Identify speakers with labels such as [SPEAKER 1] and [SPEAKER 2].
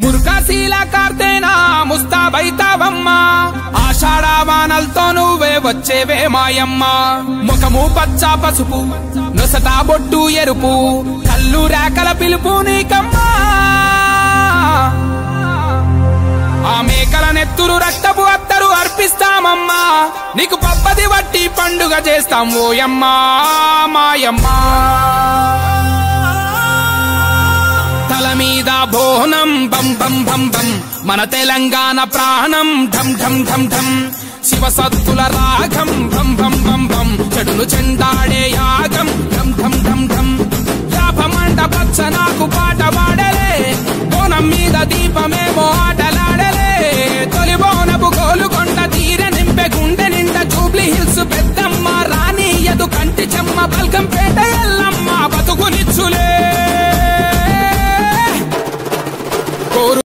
[SPEAKER 1] మురుకాశీల కార్తేనా ముస్తాబైతావమ్మా ఆషాఢ వానలతో నువ్వే వచ్చేవే మాయమ్మ ముఖము పచ్చ పసుపు నొసట బొట్టు ఎరుపు కళ్ళు రేకల పిలుపు నీకమ్మా ఆ మేకల నెత్తురు రక్తపు అత్తరు అర్పిస్తామమ్మా నీకు పప్పది వట్టి పండుగ చేస్తాం ఓయమ్మా మాయమ్మా తల మీద బోనం బం బం బం బం మన తెలంగాణ ప్రాణం ఢం ఢం ఢం ఢం శివ సత్తుల రాగం బం బం బం బం చెడును చెండాడే యాగం ఢం ఢం ఢం ఢం యాపమంట పచ్చ నాకు పాట పాడలే బోనం మీద దీపమేమో ఆటలాడలే తొలి బోనపు గోలుకొండ తీర నింపె గుండె నిండా జూబ్లీ హిల్స్ పెద్దమ్మ రాణి ఎదు కంటి చెమ్మ బల్కంపేట ఎల్లమ్మ బతుకునిచ్చులే కోరు